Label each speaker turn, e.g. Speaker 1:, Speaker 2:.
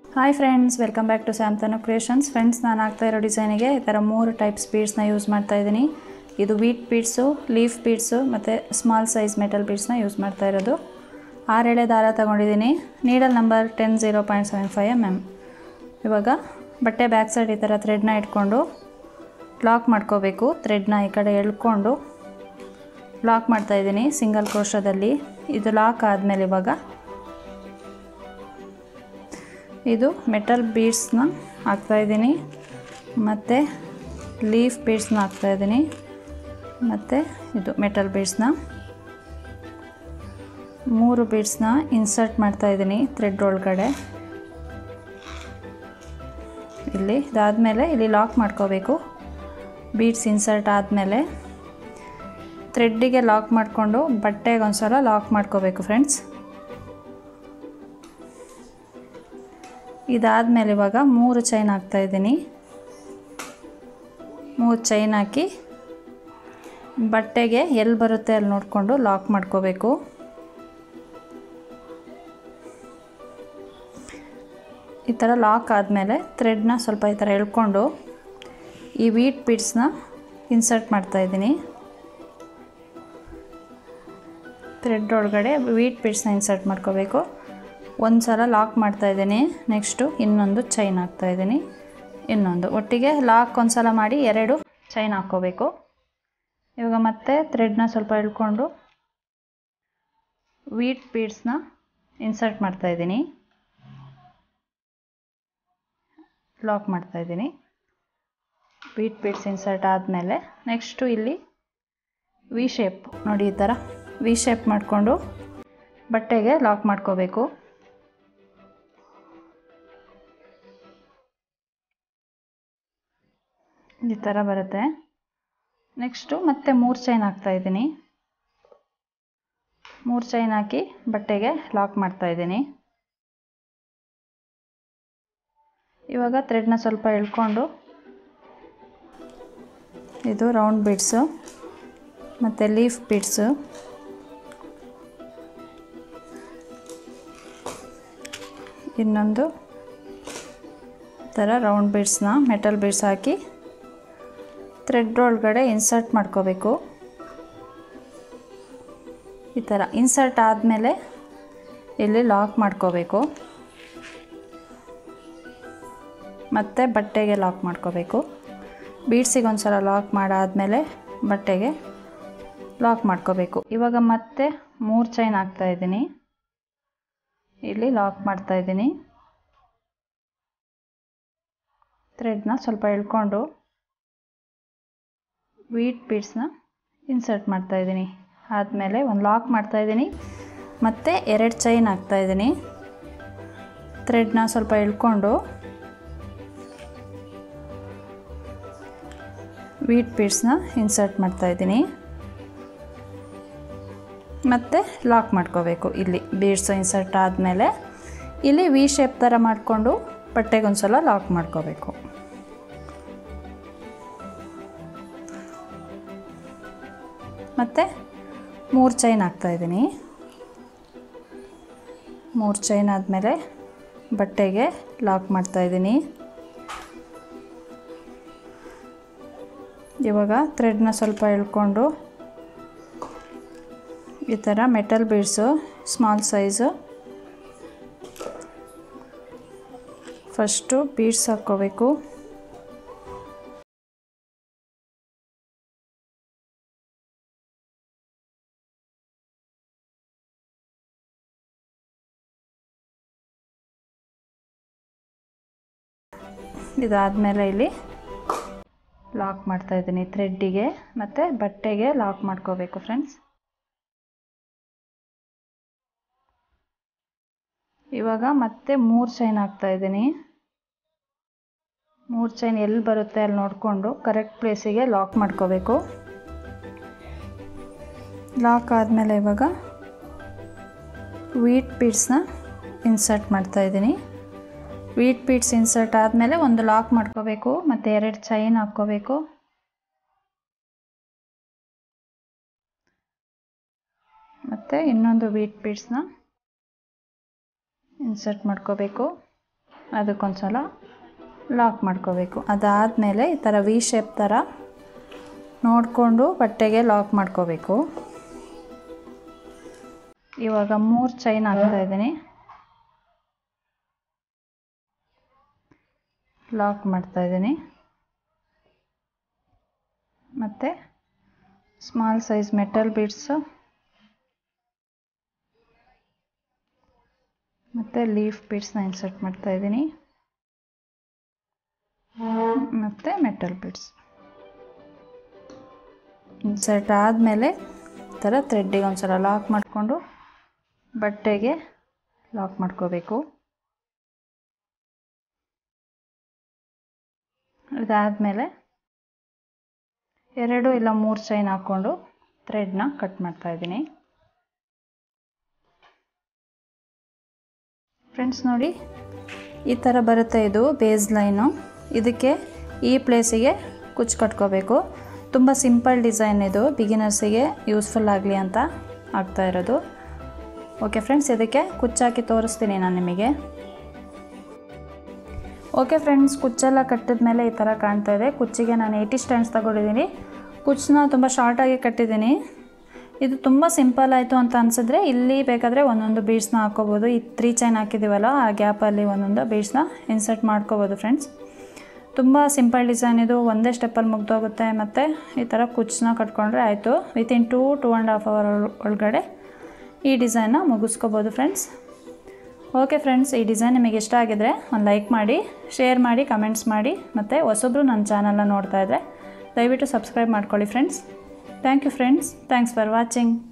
Speaker 1: hi friends welcome back to Samtanu creations friends ನಾನು ಆಗ್ತಾ ಇರೋ ಡಿಸೈನಿಗೆ ಈ ಥರ ಮೂರು ಟೈಪ್ಸ್ ಬೀಡ್ಸ್ನ ಯೂಸ್ ಮಾಡ್ತಾ ಇದ್ದೀನಿ ಇದು ವೀಟ್ ಬೀಡ್ಸು ಲೀಫ್ ಬೀಡ್ಸು ಮತ್ತು ಸ್ಮಾಲ್ ಸೈಜ್ ಮೆಟಲ್ ಬೀಡ್ಸ್ನ ಯೂಸ್ ಮಾಡ್ತಾ ಇರೋದು ಆರೆಳೆ ದಾರ ತಗೊಂಡಿದ್ದೀನಿ needle number ten zero point seven five M M ಇವಾಗ ಬಟ್ಟೆ ಬ್ಯಾಕ್ ಸೈಡ್ ಈ ಥರ ಥ್ರೆಡ್ನ ಇಟ್ಕೊಂಡು ಲಾಕ್ ಮಾಡ್ಕೋಬೇಕು ಥ್ರೆಡ್ನ ಈ ಕಡೆ ಎಳ್ಕೊಂಡು ಲಾಕ್ ಮಾಡ್ತಾಯಿದ್ದೀನಿ ಸಿಂಗಲ್ ಕ್ರೋಶದಲ್ಲಿ ಇದು ಲಾಕ್ ಆದಮೇಲೆ ಇವಾಗ ಇದು ಮೆಟಲ್ ಬೀಡ್ಸ್ನ ಹಾಕ್ತಾಯಿದ್ದೀನಿ ಮತ್ತು ಲೀಫ್ ಬೀಡ್ಸ್ನ ಹಾಕ್ತಾಯಿದ್ದೀನಿ ಮತ್ತು ಇದು ಮೆಟಲ್ ಬೀಡ್ಸ್ನ ಮೂರು ಬೀಡ್ಸ್ನ ಇನ್ಸರ್ಟ್ ಮಾಡ್ತಾಯಿದ್ದೀನಿ ಥ್ರೆಡ್ ಒಳಗಡೆ ಇಲ್ಲಿ ಇದಾದಮೇಲೆ ಇಲ್ಲಿ ಲಾಕ್ ಮಾಡ್ಕೋಬೇಕು ಬೀಡ್ಸ್ ಇನ್ಸರ್ಟ್ ಆದಮೇಲೆ ಥ್ರೆಡ್ಡಿಗೆ ಲಾಕ್ ಮಾಡಿಕೊಂಡು ಬಟ್ಟೆಗೆ ಒಂದು ಸಲ ಲಾಕ್ ಮಾಡ್ಕೋಬೇಕು ಫ್ರೆಂಡ್ಸ್ ಇದಾದಮೇಲೆ ಇವಾಗ ಮೂರು ಚೈನ್ ಹಾಕ್ತಾಯಿದ್ದೀನಿ ಮೂರು ಚೈನ್ ಹಾಕಿ ಬಟ್ಟೆಗೆ ಎಲ್ಲಿ ಬರುತ್ತೆ ಅಲ್ಲಿ ನೋಡಿಕೊಂಡು ಲಾಕ್ ಮಾಡ್ಕೋಬೇಕು ಈ ಥರ ಲಾಕ್ ಆದಮೇಲೆ ಥ್ರೆಡ್ನ ಸ್ವಲ್ಪ ಈ ಥರ ಎಳ್ಕೊಂಡು ಈ ವೀಟ್ ಬೀಡ್ಸ್ನ ಇನ್ಸರ್ಟ್ ಮಾಡ್ತಾಯಿದ್ದೀನಿ ಥ್ರೆಡ್ ಒಳಗಡೆ ವೀಟ್ ಬೀಡ್ಸ್ನ ಇನ್ಸರ್ಟ್ ಮಾಡ್ಕೋಬೇಕು ಒಂದು ಸಲ ಲಾಕ್ ಮಾಡ್ತಾಯಿದ್ದೀನಿ ನೆಕ್ಸ್ಟು ಇನ್ನೊಂದು ಚೈನ್ ಹಾಕ್ತಾಯಿದ್ದೀನಿ ಇನ್ನೊಂದು ಒಟ್ಟಿಗೆ ಲಾಕ್ ಒಂದು ಸಲ ಮಾಡಿ ಎರಡು ಚೈನ್ ಹಾಕ್ಕೋಬೇಕು ಇವಾಗ ಮತ್ತೆ ಥ್ರೆಡ್ನ ಸ್ವಲ್ಪ ಎಳ್ಕೊಂಡು ವೀಟ್ ಬೀಡ್ಸ್ನ ಇನ್ಸರ್ಟ್ ಮಾಡ್ತಾಯಿದ್ದೀನಿ ಲಾಕ್ ಮಾಡ್ತಾಯಿದ್ದೀನಿ ವೀಟ್ ಬೀಡ್ಸ್ ಇನ್ಸರ್ಟ್ ಆದಮೇಲೆ ನೆಕ್ಸ್ಟು ಇಲ್ಲಿ ವಿ ಶೇಪ್ ನೋಡಿ ಈ ಥರ ವಿ ಶೇಪ್ ಮಾಡಿಕೊಂಡು ಬಟ್ಟೆಗೆ ಲಾಕ್ ಮಾಡ್ಕೋಬೇಕು ಈ ಥರ ಬರುತ್ತೆ ನೆಕ್ಸ್ಟು ಮತ್ತೆ ಮೂರು ಚೈನ್ ಹಾಕ್ತಾಯಿದ್ದೀನಿ ಮೂರು ಚೈನ್ ಹಾಕಿ ಬಟ್ಟೆಗೆ ಲಾಕ್ ಮಾಡ್ತಾಯಿದ್ದೀನಿ ಇವಾಗ ಥ್ರೆಡ್ನ ಸ್ವಲ್ಪ ಎಳ್ಕೊಂಡು ಇದು ರೌಂಡ್ ಬೀಡ್ಸು ಮತ್ತು ಲೀಫ್ ಬೀಡ್ಸು ಇನ್ನೊಂದು ಥರ ರೌಂಡ್ ಬೀಡ್ಸ್ನ ಮೆಟಲ್ ಬೀಡ್ಸ್ ಹಾಕಿ ಥ್ರೆಡ್ ಒಳಗಡೆ ಇನ್ಸರ್ಟ್ ಮಾಡ್ಕೋಬೇಕು ಈ ಥರ ಇನ್ಸರ್ಟ್ ಆದಮೇಲೆ ಇಲ್ಲಿ ಲಾಕ್ ಮಾಡ್ಕೋಬೇಕು ಮತ್ತು ಬಟ್ಟೆಗೆ ಲಾಕ್ ಮಾಡ್ಕೋಬೇಕು ಬೀಡ್ಸಿಗೆ ಒಂದು ಸಲ ಲಾಕ್ ಮಾಡಾದಮೇಲೆ ಬಟ್ಟೆಗೆ ಲಾಕ್ ಮಾಡ್ಕೋಬೇಕು ಇವಾಗ ಮತ್ತೆ ಮೂರು ಚೈನ್ ಹಾಕ್ತಾಯಿದ್ದೀನಿ ಇಲ್ಲಿ ಲಾಕ್ ಮಾಡ್ತಾಯಿದ್ದೀನಿ ಥ್ರೆಡ್ನ ಸ್ವಲ್ಪ ಎಳ್ಕೊಂಡು ವೀಟ್ ಬೀಡ್ಸ್ನ ಇನ್ಸರ್ಟ್ ಮಾಡ್ತಾಯಿದ್ದೀನಿ ಆದಮೇಲೆ ಒಂದು ಲಾಕ್ ಮಾಡ್ತಾಯಿದ್ದೀನಿ ಮತ್ತು ಎರಡು ಚೈನ್ ಹಾಕ್ತಾಯಿದ್ದೀನಿ ಥ್ರೆಡ್ನ ಸ್ವಲ್ಪ ಎಳ್ಕೊಂಡು ವೀಟ್ ಬೀಡ್ಸ್ನ ಇನ್ಸರ್ಟ್ ಮಾಡ್ತಾಯಿದ್ದೀನಿ ಮತ್ತು ಲಾಕ್ ಮಾಡ್ಕೋಬೇಕು ಇಲ್ಲಿ ಬೀಡ್ಸ್ ಇನ್ಸರ್ಟ್ ಆದಮೇಲೆ ಇಲ್ಲಿ ವಿ ಶೇಪ್ ಥರ ಮಾಡಿಕೊಂಡು ಬಟ್ಟೆಗೊಂದು ಸಲ ಲಾಕ್ ಮಾಡ್ಕೋಬೇಕು ಮತ್ತು ಮೂರು ಚೈನ್ ಹಾಕ್ತಾಯಿದ್ದೀನಿ ಮೂರು ಚೈನ್ ಆದಮೇಲೆ ಬಟ್ಟೆಗೆ ಲಾಕ್ ಮಾಡ್ತಾಯಿದ್ದೀನಿ ಇವಾಗ ಥ್ರೆಡ್ನ ಸ್ವಲ್ಪ ಎಳ್ಕೊಂಡು ಈ ಥರ metal beads small size first beads ಹಾಕ್ಕೋಬೇಕು ಇದಾದಮೇಲೆ ಇಲ್ಲಿ ಲಾಕ್ ಮಾಡ್ತಾಯಿದ್ದೀನಿ ಥ್ರೆಡ್ಡಿಗೆ ಮತ್ತು ಬಟ್ಟೆಗೆ ಲಾಕ್ ಮಾಡ್ಕೋಬೇಕು ಫ್ರೆಂಡ್ಸ್ ಇವಾಗ ಮತ್ತೆ ಮೂರು ಚೈನ್ ಹಾಕ್ತಾಯಿದ್ದೀನಿ ಮೂರು ಚೈನ್ ಎಲ್ಲಿ ಬರುತ್ತೆ ಅಲ್ಲಿ ನೋಡಿಕೊಂಡು ಕರೆಕ್ಟ್ ಪ್ಲೇಸಿಗೆ ಲಾಕ್ ಮಾಡ್ಕೋಬೇಕು ಲಾಕ್ ಆದಮೇಲೆ ಇವಾಗ ವೀಟ್ ಬೀಡ್ಸ್ನ ಇನ್ಸರ್ಟ್ ಮಾಡ್ತಾಯಿದ್ದೀನಿ ವೀಟ್ ಬೀಡ್ಸ್ ಇನ್ಸರ್ಟ್ ಆದಮೇಲೆ ಒಂದು ಲಾಕ್ ಮಾಡ್ಕೋಬೇಕು ಮತ್ತು ಎರಡು ಚೈನ್ ಹಾಕ್ಕೋಬೇಕು ಮತ್ತು ಇನ್ನೊಂದು ವೀಟ್ ಬೀಡ್ಸ್ನ ಇನ್ಸರ್ಟ್ ಮಾಡ್ಕೋಬೇಕು ಅದಕ್ಕೊಂದ್ಸಲ ಲಾಕ್ ಮಾಡ್ಕೋಬೇಕು ಅದಾದಮೇಲೆ ಈ ಥರ ವಿ ಶೇಪ್ ಥರ ನೋಡಿಕೊಂಡು ಬಟ್ಟೆಗೆ ಲಾಕ್ ಮಾಡ್ಕೋಬೇಕು ಇವಾಗ ಮೂರು ಚೈನ್ ಹಾಕ್ತಾಯಿದ್ದೀನಿ ಲಾಕ್ ಮಾಡ್ತಾಯಿದ್ದೀನಿ ಮತ್ತು ಸ್ಮಾಲ್ ಸೈಜ್ ಮೆಟಲ್ ಬೀಡ್ಸು ಮತ್ತು ಲೀಫ್ ಬೀಡ್ಸ್ನ ಇನ್ಸರ್ಟ್ ಮಾಡ್ತಾಯಿದ್ದೀನಿ ಮತ್ತು ಮೆಟಲ್ ಬೀಡ್ಸ್ ಇನ್ಸರ್ಟ್ ಆದಮೇಲೆ ಈ ಥರ ಥ್ರೆಡ್ಡಿಗೆ ಒಂದ್ಸಲ ಲಾಕ್ ಮಾಡಿಕೊಂಡು ಬಟ್ಟೆಗೆ ಲಾಕ್ ಮಾಡ್ಕೋಬೇಕು ಇದಾದಮೇಲೆ ಎರಡು ಇಲ್ಲ ಮೂರು ಚೈನ್ ಹಾಕ್ಕೊಂಡು ಥ್ರೆಡ್ನ ಕಟ್ ಮಾಡ್ತಾಯಿದ್ದೀನಿ ಫ್ರೆಂಡ್ಸ್ ನೋಡಿ ಈ ಥರ ಬರುತ್ತೆ ಇದು ಬೇಸ್ ಲೈನು ಇದಕ್ಕೆ ಈ ಪ್ಲೇಸಿಗೆ ಕುಚ್ಚು ಕಟ್ಕೋಬೇಕು ತುಂಬ ಸಿಂಪಲ್ ಡಿಸೈನ್ ಇದು ಬಿಗಿನರ್ಸಿಗೆ ಯೂಸ್ಫುಲ್ ಆಗಲಿ ಅಂತ ಆಗ್ತಾ ಇರೋದು ಓಕೆ ಫ್ರೆಂಡ್ಸ್ ಇದಕ್ಕೆ ಕುಚ್ಚಾಕಿ ತೋರಿಸ್ತೀನಿ ನಾನು ನಿಮಗೆ ಓಕೆ ಫ್ರೆಂಡ್ಸ್ ಕುಚ್ಚೆಲ್ಲ ಕಟ್ಟಿದ ಮೇಲೆ ಈ ಥರ ಕಾಣ್ತಾ ಇದೆ ಕುಚ್ಚಿಗೆ ನಾನು ಏಯ್ಟಿ ಸ್ಟ್ಯಾಂಡ್ಸ್ ತಗೊಂಡಿದ್ದೀನಿ ಕುಚ್ಚನ್ನ ತುಂಬ ಶಾರ್ಟಾಗಿ ಕಟ್ಟಿದ್ದೀನಿ ಇದು ತುಂಬ ಸಿಂಪಲ್ ಆಯಿತು ಅಂತ ಅನಿಸಿದ್ರೆ ಇಲ್ಲಿ ಬೇಕಾದರೆ ಒಂದೊಂದು ಬೀಡ್ಸ್ನ ಹಾಕ್ಕೋಬೋದು ಈ ತ್ರೀ ಚೈನ್ ಹಾಕಿದ್ದೀವಲ್ಲ ಆ ಗ್ಯಾಪಲ್ಲಿ ಒಂದೊಂದು ಬೀಡ್ಸ್ನ ಇನ್ಸರ್ಟ್ ಮಾಡ್ಕೋಬೋದು ಫ್ರೆಂಡ್ಸ್ ತುಂಬ ಸಿಂಪಲ್ ಡಿಸೈನ್ ಇದು ಒಂದೇ ಸ್ಟೆಪ್ಪಲ್ಲಿ ಮುಗ್ದೋಗುತ್ತೆ ಮತ್ತು ಈ ಥರ ಕುಚ್ಚನ್ನ ಕಟ್ಕೊಂಡ್ರೆ ಆಯಿತು within two two and half hour ಒಳಗಡೆ ಈ ಡಿಸೈನ್ನ ಮುಗಿಸ್ಕೋಬೋದು ಫ್ರೆಂಡ್ಸ್ ಓಕೆ ಫ್ರೆಂಡ್ಸ್ ಈ ಡಿಸೈನ್ ನಿಮಗೆ ಇಷ್ಟ ಆಗಿದರೆ ಒಂದು ಲೈಕ್ ಮಾಡಿ ಶೇರ್ ಮಾಡಿ ಕಮೆಂಟ್ಸ್ ಮಾಡಿ ಮತ್ತು ಹೊಸೊಬ್ಬರು ನನ್ನ ಚಾನಲ್ನ ನೋಡ್ತಾ ಇದ್ದರೆ ದಯವಿಟ್ಟು ಸಬ್ಸ್ಕ್ರೈಬ್ ಮಾಡ್ಕೊಳ್ಳಿ friends thank you friends thanks for watching